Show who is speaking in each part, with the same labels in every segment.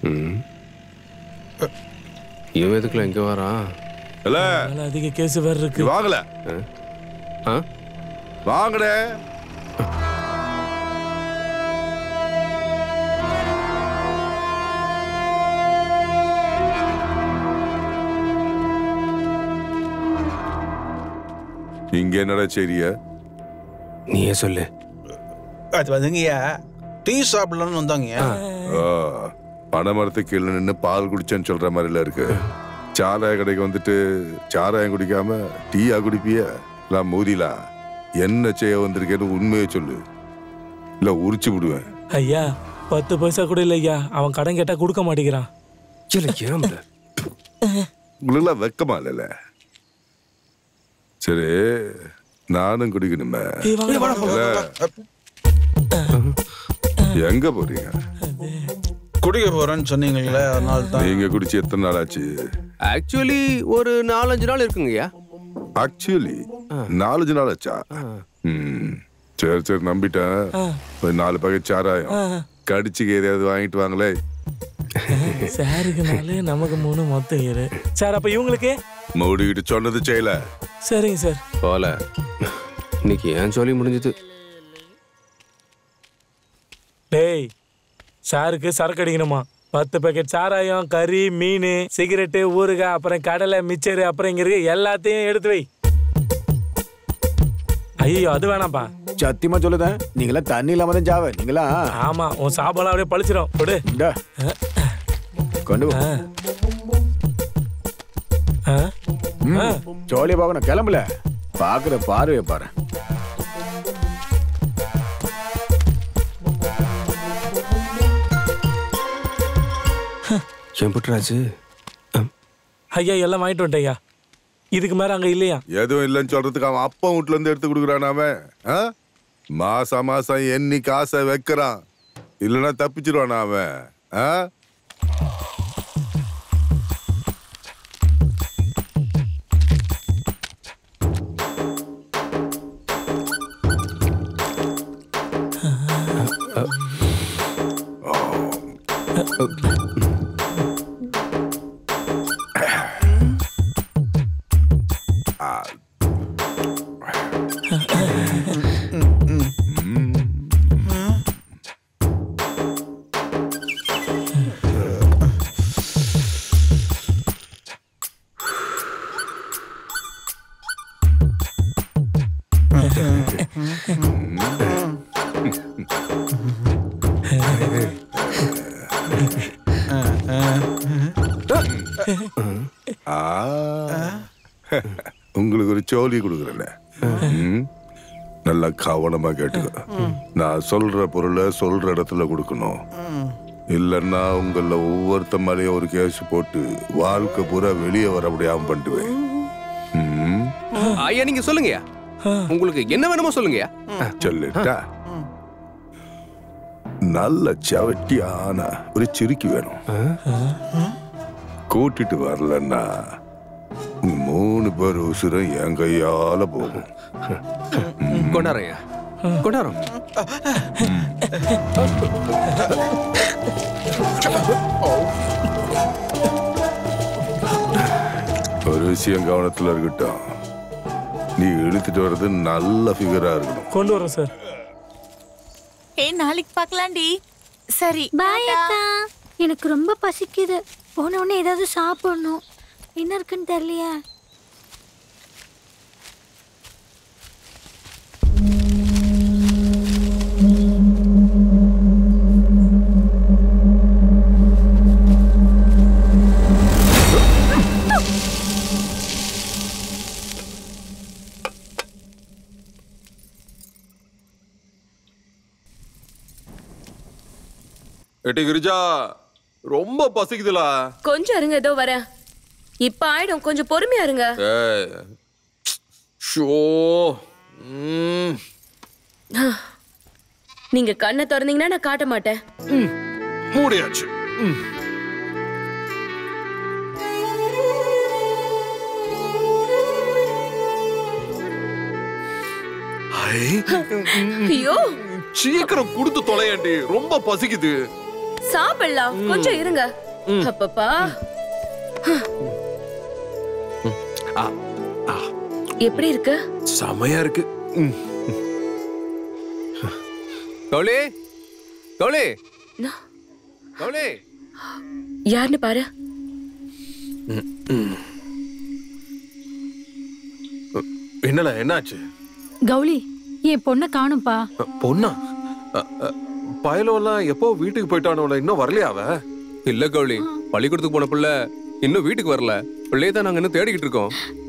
Speaker 1: ம் இவன் எதுக்குல இங்க வரான்
Speaker 2: இல்ல
Speaker 3: அதனால அதிக கேஸ் வேற இருக்கு
Speaker 2: நீ வாங்கல
Speaker 1: ஆ
Speaker 2: வாங்கடே இங்க என்னடா செய்றிய
Speaker 1: நீயே சொல்லு
Speaker 4: அது வந்துங்கய்யா டீ சாப்பிடலாம்னு வந்தாங்கய்யா
Speaker 2: பனைமரத்துக்கு கீழே நின்று பால் குடிச்சேன்னு சொல்ற மாதிரில இருக்கு சாராய கடைக்கு வந்துட்டு சாராயம் குடிக்காம டீயா குடிப்பிய நான் மூதிலா என்ன செய்ய வந்திருக்கேன்னு உண்மையை சொல்லு இல்ல உரிச்சு விடுவேன்
Speaker 3: ஐயா பத்து பைசா கூட இல்ல ஐயா அவன் கடன் கேட்டா கொடுக்க மாட்டேங்கிறான்
Speaker 1: இல்ல ஏம்ல
Speaker 2: உங்களுக்குலாம் வெக்கமா இல்லைல்ல சரி நானும் குடிக்கணுமே
Speaker 3: ஏய், வாங்க, வாங்க, வாங்க.
Speaker 2: இல்ல. எங்க போறீங்க
Speaker 4: குடிக்க போறேன்னு சொன்னீங்களே அதனால தான்
Speaker 2: நீங்க குடிச்சு எத்தனை நாள் ஆச்சு
Speaker 1: ஆக்சுவலி ஒரு நாலஞ்சு நாள் இருக்குங்கய்யா
Speaker 2: ஆக்சுவலி நாலஞ்சு நாள் ஆச்சா ம். சரி சரி நம்பிட்டேன் ஒரு நாலு பக்கெட் சாராயம் கடிச்சுக்கு எதையாவது வாங்கிட்டு வாங்களே
Speaker 3: சாருக்கு நாலு நமக்கு மூணு மொத்தம் ஏழு சார் அப்ப இவங்களுக்கு
Speaker 2: மூடிக்கிட்டு சொன்னது செய்யல
Speaker 3: சரிங்க சார்
Speaker 1: போல இன்னைக்கு ஏன் சொல்லி முடிஞ்சது
Speaker 3: டேய் சாருக்கு சரக்கு அடிக்கணுமா பத்து பேக்கெட் சாராயம் கறி மீன் சிகரெட்டு ஊறுகாய் அப்புறம் கடலை மிச்சரு அப்புறம் இங்க இருக்கு எல்லாத்தையும் எடுத்து வை ஐயோ அது வேணாம்ப்பா
Speaker 5: சத்தியமா சொல்லுதேன் நீங்களா தண்ணி இல்லாம தான் ஜாவ நீங்களா
Speaker 3: ஆமா உன் சாப்பாடு அப்படியே பழிச்சிடும் கொடு
Speaker 5: இந்தா. கொண்டு போ
Speaker 3: ஆ?
Speaker 5: ம், ஜோலியா பார்க்கணும் கிளம்பல பாக்குற பார்வையை பாரு
Speaker 1: ஏன் புட்ராஜு
Speaker 3: ஐயா எல்லாம் வாங்கிட்டு வந்துட்டேன் ஐயா இதுக்கு மேல அங்க இல்லையா
Speaker 2: எதுவும் இல்லைன்னு சொல்றதுக்கு அவன் அப்பா வீட்டுல இருந்து எடுத்து கொடுக்குறான் அவன் ஆ? மாசம் மாசம் எண்ணி காசை வைக்கிறான் இல்லைன்னா தப்பிச்சிருவான் அவன் ஆ? ஆ. உங்களுக்கு ஒரு சோலி கொடுக்குறேன் ம்? நல்லா கவனமா கேட்டுக்க நான் சொல்ற பொருளை சொல்ற இடத்துல கொடுக்கணும் இல்லைன்னா உங்கள ஒவ்வொருத்த மேலேயும் ஒரு கேஸ் போட்டு வாழ்க்கை பூரா வெளியே வர முடியாம பண்ணிடுவேன் ம்?
Speaker 1: ஐயா நீங்க சொல்லுங்கய்யா உங்களுக்கு என்ன வேணுமோ சொல்லுங்கய்யா
Speaker 2: சொல்லிட்டா நல்ல சவட்டியான ஒரு சிரிக்கி வேணும் கூட்டிட்டு வரலன்னா உங்க மூணு பேர் உசுரம் என் கையால போகும்
Speaker 1: கொண்டாரையா கொண்டாரோம்
Speaker 2: ஒரு விஷயம் கவனத்துல இருக்கட்டும் நீ இழுத்துட்டு வர்றது நல்ல ஃபிகரா இருக்கணும்
Speaker 3: கொண்டு வரோம் சார்
Speaker 6: ஏய் நாளைக்கு பார்க்கலாம்டி சரி
Speaker 7: பாய் அக்கா எனக்கு ரொம்ப பசிக்குது போன உடனே ஏதாவது சாப்பிடணும் என்ன இருக்குன்னு தெரியலையே
Speaker 8: எட்டி கிரிஜா ரொம்ப பசிக்குதுலா
Speaker 9: கொஞ்சம் இருங்க ஏதோ வரேன் இப்ப ஆயிடும் கொஞ்சம் பொறுமையா இருங்க
Speaker 8: ஏய் ஷோ ம்
Speaker 9: நீங்க கண்ணை திறந்தீங்கன்னா நான் காட்ட மாட்டேன்
Speaker 8: மூடியாச்சு ம். ஐ,
Speaker 9: ஐயோ
Speaker 8: சீக்கிரம் கொடுத்து தொலையாண்டி ரொம்ப பசிக்குது
Speaker 9: சாப்பிடலாம் கொஞ்சம் இருங்க அப்பப்பா
Speaker 8: ஆ, ஆ,
Speaker 9: எப்படி இருக்கு
Speaker 8: செமையா இருக்கு ம்.
Speaker 1: கௌலி கௌலி
Speaker 9: நா-
Speaker 1: கௌலி
Speaker 9: யாருன்னு பாரு
Speaker 8: என்னல என்னாச்சு
Speaker 10: கௌலி என் பொண்ணை காணும்பா
Speaker 8: அ, பொண்ணா அ, அ, பயலோலாம் எப்போ வீட்டுக்கு போயிட்டானோல இன்னும் வரலையா அவ
Speaker 1: இல்ல கௌலி பள்ளிக்கூடத்துக்கு போன பிள்ளை இன்னும் வீட்டுக்கு வரல பிள்ளையை தான் நாங்க இன்னும் தேடிக்கிட்டு இருக்கோம்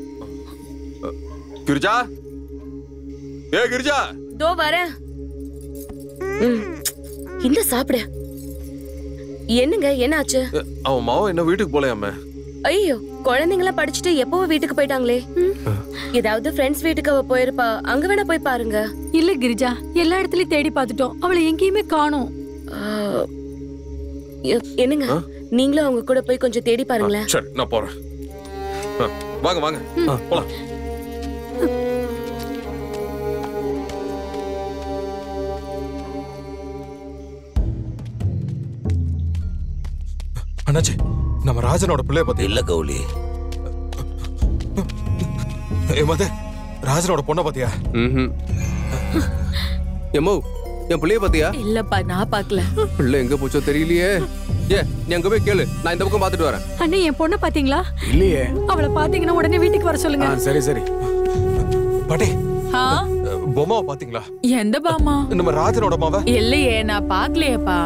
Speaker 8: கிரிஜா ஏ கிரிஜா
Speaker 9: தோ வரேன் ம். இந்த சாப்பிடு என்னங்க என்னாச்சு
Speaker 8: அ, அவன் மாவன் என்ன வீட்டுக்கு போலையாமே
Speaker 9: ஐயோ குழந்தைங்களாம் படிச்சுட்டு எப்பவோ வீட்டுக்கு போயிட்டாங்களே ஏதாவது ஃப்ரெண்ட்ஸ் வீட்டுக்கு அவ போயிருப்பா அங்க வேணா போய் பாருங்க
Speaker 10: இல்ல கிரிஜா எல்லா இடத்துலயும் தேடி பார்த்துட்டோம் அவளை எங்கேயுமே காணோம்
Speaker 9: ஆ, எ- என்னங்க நீங்களும் அவங்க கூட போய் கொஞ்சம் தேடி பாருங்களேன்
Speaker 8: சரி நான் போறேன் அ, வாங்க வாங்க போலாம்
Speaker 11: அண்ணாச்சி நம்ம ராஜனோட பிள்ளைய பத்தி
Speaker 12: இல்ல கௌலி
Speaker 11: ஏ மதே ராஜனோட பொண்ணை பாத்தியா
Speaker 1: ம்ஹும். எம்மோ என் பிள்ளைய பாத்தியா
Speaker 6: இல்லப்பா நான் பார்க்கல
Speaker 1: பிள்ளை எங்க போச்சோ தெரியலையே ஏ நீ அங்க போய் கேளு நான் இந்த பக்கம் பாத்துட்டு வரேன்
Speaker 10: அண்ணே என் பொண்ணை பாத்தீங்களா
Speaker 5: இல்லையே
Speaker 10: அவளை பாத்தீங்கன்னா உடனே வீட்டுக்கு வர
Speaker 5: ஆ
Speaker 10: சொல்லுங்க
Speaker 5: சரி சரி
Speaker 11: பாட்டி
Speaker 6: ஆ
Speaker 11: பொம்மாவை பாத்தீங்களா
Speaker 6: எந்த பாமா
Speaker 11: நம்ம ராஜனோட மாவ
Speaker 6: இல்லையே நான் பார்க்கலையேப்பா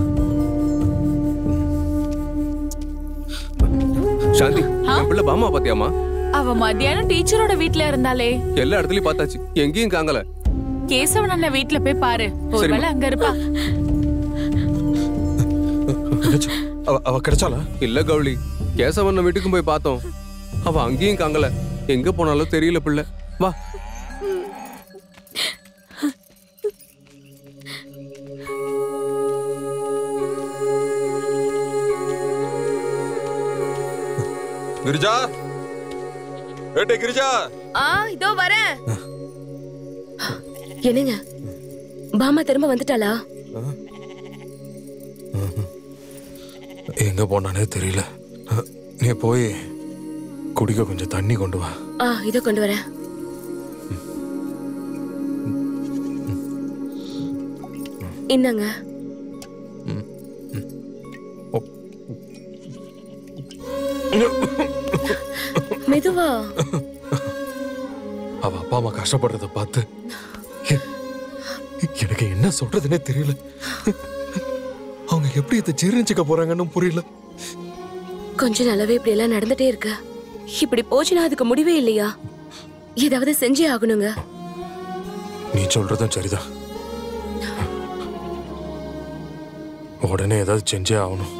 Speaker 1: சாந்தி என் பிள்ளை பாமா பாத்தியாமா
Speaker 6: அவ மத்தியானம் டீச்சரோட வீட்ல இருந்தாளே
Speaker 1: எல்லா இடத்துலயும் பார்த்தாச்சு எங்கேயும் காங்கல
Speaker 6: கேசவன் அண்ணன் வீட்ல போய் பாரு ஒருவேளை அங்க இருப்பா
Speaker 11: அண்ணாச்சி, அவ அவ கிடைச்சாளா
Speaker 1: இல்ல கௌலி கேசவண்ண வீட்டுக்கும் போய் பார்த்தோம் அவ அங்கேயும் காங்கல எங்க போனாலும் தெரியல பிள்ளை வா
Speaker 8: கிரிஜா ஏட்டே கிரிஜா
Speaker 9: ஆ இதோ வரேன் என்னங்க பாமா திரும்ப வந்துட்டாளா
Speaker 11: எங்க போனானே தெரியல அஹ், நீ போய் குடிக்க கொஞ்சம் தண்ணி கொண்டு வா
Speaker 9: ஆ இதோ கொண்டு வரேன் இந்தாங்க மெதுவா
Speaker 11: அவ அப்பா அம்மா கஷ்டப்படுறத பார்த்து எ- எனக்கு என்ன சொல்றதுனே தெரியல அவங்க எப்படி இதை ஜீரணிச்சுக்க போறாங்கன்னு புரியல
Speaker 9: கொஞ்ச நாளாவே இப்படி எல்லாம் நடந்துட்டே இருக்கு இப்படி போச்சுன்னா அதுக்கு முடிவே இல்லையா ஏதாவது செஞ்சே ஆகணுங்க
Speaker 11: நீ சொல்றதும் சரிதான் உடனே ஏதாவது செஞ்சே ஆகணும்